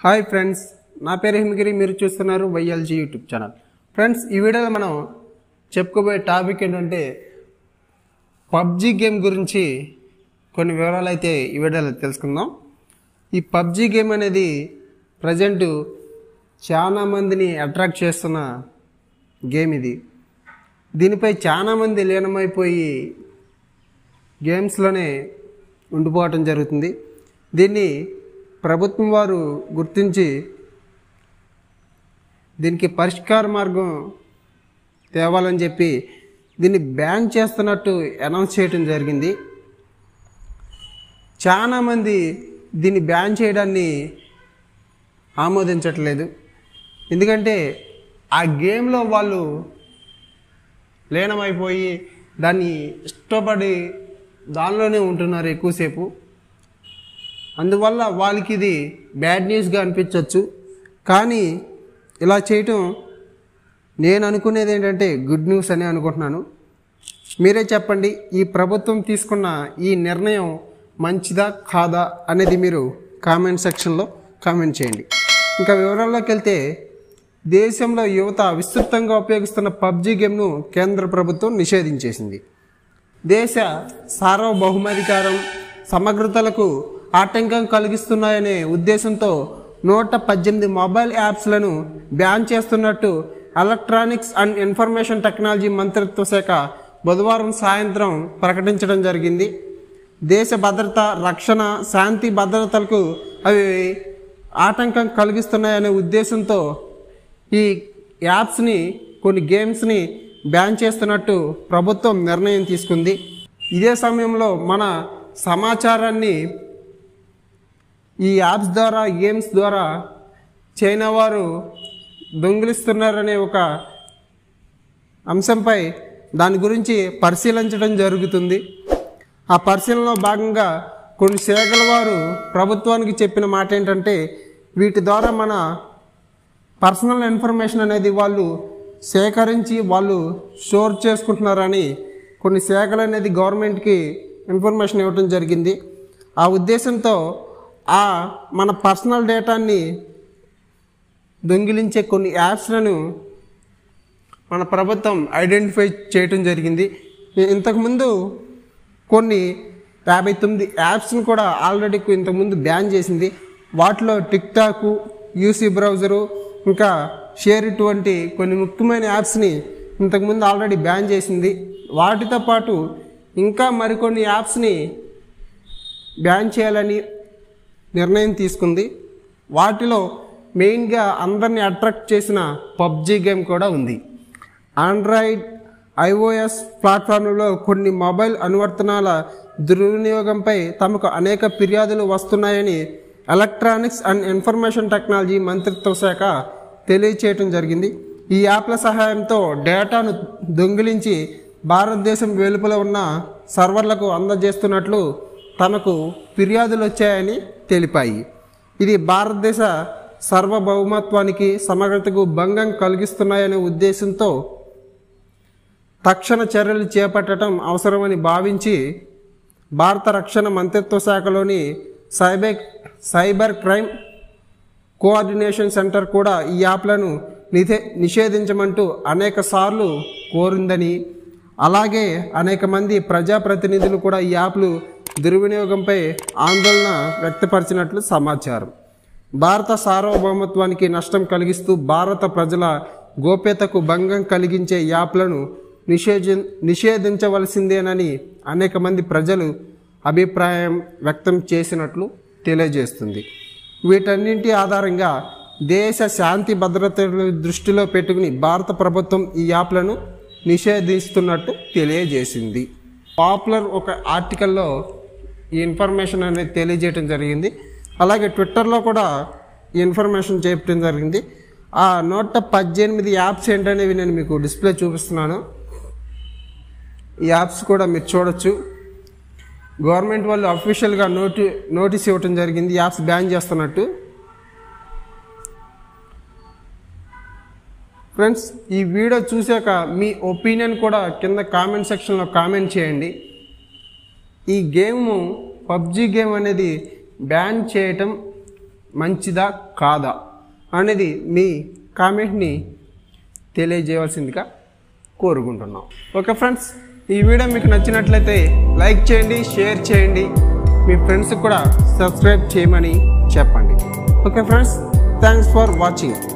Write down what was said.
hi friends నా పేరు హిమగిరి మీరు చూస్తున్నారు వైఎల్జీ యూట్యూబ్ ఛానల్ ఫ్రెండ్స్ ఈ వీడియోలో మనం చెప్పుకోబోయే టాపిక్ ఏంటంటే పబ్జి గేమ్ గురించి కొన్ని వివరాలు అయితే ఈ వీడియోలో తెలుసుకుందాం ఈ పబ్జి గేమ్ అనేది ప్రజెంట్ చాలా మందిని అట్రాక్ట్ చేస్తున్న గేమ్ ఇది దీనిపై చాలా మంది లీనమైపోయి గేమ్స్లోనే ఉండిపోవటం జరుగుతుంది దీన్ని ప్రభుత్వం వారు గుర్తించి దీనికి పరిష్కార మార్గం తేవాలని చెప్పి దీన్ని బ్యాన్ చేస్తున్నట్టు అనౌన్స్ చేయడం జరిగింది చాలామంది దీన్ని బ్యాన్ చేయడాన్ని ఆమోదించట్లేదు ఎందుకంటే ఆ గేమ్లో వాళ్ళు లీనమైపోయి దాన్ని ఇష్టపడి దానిలోనే ఉంటున్నారు ఎక్కువసేపు అందువల్ల వాళ్ళకి ఇది బ్యాడ్ న్యూస్గా అనిపించవచ్చు కానీ ఇలా చేయటం నేను అనుకునేది ఏంటంటే గుడ్ న్యూస్ అని అనుకుంటున్నాను మీరే చెప్పండి ఈ ప్రభుత్వం తీసుకున్న ఈ నిర్ణయం మంచిదా కాదా అనేది మీరు కామెంట్ సెక్షన్లో కామెంట్ చేయండి ఇంకా వివరాల్లోకి వెళ్తే దేశంలో యువత విస్తృతంగా ఉపయోగిస్తున్న పబ్జి గేమ్ను కేంద్ర ప్రభుత్వం నిషేధించేసింది దేశ సార్వభౌమాధికారం సమగ్రతలకు ఆటంకం కలిగిస్తున్నాయనే ఉద్దేశంతో నూట పద్దెనిమిది మొబైల్ యాప్స్లను బ్యాన్ చేస్తున్నట్టు ఎలక్ట్రానిక్స్ అండ్ ఇన్ఫర్మేషన్ టెక్నాలజీ మంత్రిత్వ శాఖ బుధవారం సాయంత్రం ప్రకటించడం జరిగింది దేశ భద్రత రక్షణ శాంతి భద్రతలకు అవి ఆటంకం కలిగిస్తున్నాయనే ఉద్దేశంతో ఈ యాప్స్ని కొన్ని గేమ్స్ని బ్యాన్ చేస్తున్నట్టు ప్రభుత్వం నిర్ణయం తీసుకుంది ఇదే సమయంలో మన సమాచారాన్ని ఈ యాప్స్ ద్వారా గేమ్స్ ద్వారా చైనా వారు దొంగిలిస్తున్నారనే ఒక అంశంపై దాని గురించి పరిశీలించడం జరుగుతుంది ఆ పరిశీలనలో భాగంగా కొన్ని శాఖల వారు ప్రభుత్వానికి చెప్పిన మాట ఏంటంటే వీటి ద్వారా మన పర్సనల్ ఇన్ఫర్మేషన్ అనేది వాళ్ళు సేకరించి వాళ్ళు స్టోర్ చేసుకుంటున్నారని కొన్ని శాఖలు అనేది గవర్నమెంట్కి ఇన్ఫర్మేషన్ ఇవ్వడం జరిగింది ఆ ఉద్దేశంతో ఆ మన పర్సనల్ డేటాని దొంగిలించే కొన్ని యాప్స్లను మన ప్రభుత్వం ఐడెంటిఫై చేయటం జరిగింది ఇంతకుముందు కొన్ని యాభై తొమ్మిది యాప్స్ని కూడా ఆల్రెడీ ఇంతకుముందు బ్యాన్ చేసింది వాటిలో టిక్ టాక్ యూసీ బ్రౌజరు ఇంకా షేర్ ఇటువంటి కొన్ని ముఖ్యమైన యాప్స్ని ఇంతకుముందు ఆల్రెడీ బ్యాన్ చేసింది వాటితో పాటు ఇంకా మరికొన్ని యాప్స్ని బ్యాన్ చేయాలని నిర్ణయం తీసుకుంది వాటిలో మెయిన్గా అందరిని అట్రాక్ట్ చేసిన పబ్జి గేమ్ కూడా ఉంది ఆండ్రాయిడ్ ఐఓఎస్ ప్లాట్ఫామ్లలో కొన్ని మొబైల్ అనువర్తనాల దుర్వినియోగంపై తమకు అనేక ఫిర్యాదులు వస్తున్నాయని ఎలక్ట్రానిక్స్ అండ్ ఇన్ఫర్మేషన్ టెక్నాలజీ మంత్రిత్వ శాఖ తెలియచేయటం జరిగింది ఈ యాప్ల సహాయంతో డేటాను దొంగిలించి భారతదేశం వెలుపల ఉన్న సర్వర్లకు అందజేస్తున్నట్లు తమకు ఫిర్యాదులు వచ్చాయని తెలిపాయి ఇది భారతదేశ సార్వభౌమత్వానికి సమగ్రతకు భంగం కలిగిస్తున్నాయనే ఉద్దేశంతో తక్షణ చర్యలు చేపట్టడం అవసరమని భావించి భారత రక్షణ మంత్రిత్వ శాఖలోని cyber cyber crime coordination centre కూడా ఈ యాప్లను నిధే నిషేధించమంటూ అనేక సార్లు కోరిందని అలాగే అనేక మంది ప్రజాప్రతినిధులు కూడా ఈ యాప్లు దుర్వినియోగంపై ఆందోళన వ్యక్తపరిచినట్లు సమాచారం భారత సార్వభౌమత్వానికి నష్టం కలిగిస్తూ భారత ప్రజల గోప్యతకు భంగం కలిగించే యాప్లను నిషేధ నిషేధించవలసిందేనని అనేక మంది ప్రజలు అభిప్రాయం వ్యక్తం చేసినట్లు తెలియజేస్తుంది వీటన్నింటి ఆధారంగా దేశ శాంతి భద్రతలు దృష్టిలో పెట్టుకుని భారత ప్రభుత్వం ఈ యాప్లను నిషేధిస్తున్నట్టు తెలియజేసింది పాపులర్ ఒక ఆర్టికల్లో ఈ ఇన్ఫర్మేషన్ అనేది తెలియజేయడం జరిగింది అలాగే ట్విట్టర్లో కూడా ఈ ఇన్ఫర్మేషన్ చెప్పడం జరిగింది ఆ నూట పద్దెనిమిది యాప్స్ ఏంటనేవి నేను మీకు డిస్ప్లే చూపిస్తున్నాను ఈ యాప్స్ కూడా మీరు చూడొచ్చు గవర్నమెంట్ వాళ్ళు అఫీషియల్గా నోటి నోటీస్ ఇవ్వటం జరిగింది యాప్స్ బ్యాన్ చేస్తున్నట్టు ఫ్రెండ్స్ ఈ వీడియో చూశాక మీ ఒపీనియన్ కూడా కింద కామెంట్ సెక్షన్లో కామెంట్ చేయండి ఈ గేమ్ పబ్జి గేమ్ అనేది బ్యాన్ చేయటం మంచిదా కాదా అనేది మీ కామెంట్ని తెలియజేయవలసిందిగా కోరుకుంటున్నాం ఓకే ఫ్రెండ్స్ ఈ వీడియో మీకు నచ్చినట్లయితే లైక్ చేయండి షేర్ చేయండి మీ ఫ్రెండ్స్కి కూడా సబ్స్క్రైబ్ చేయమని చెప్పండి okay friends thanks for watching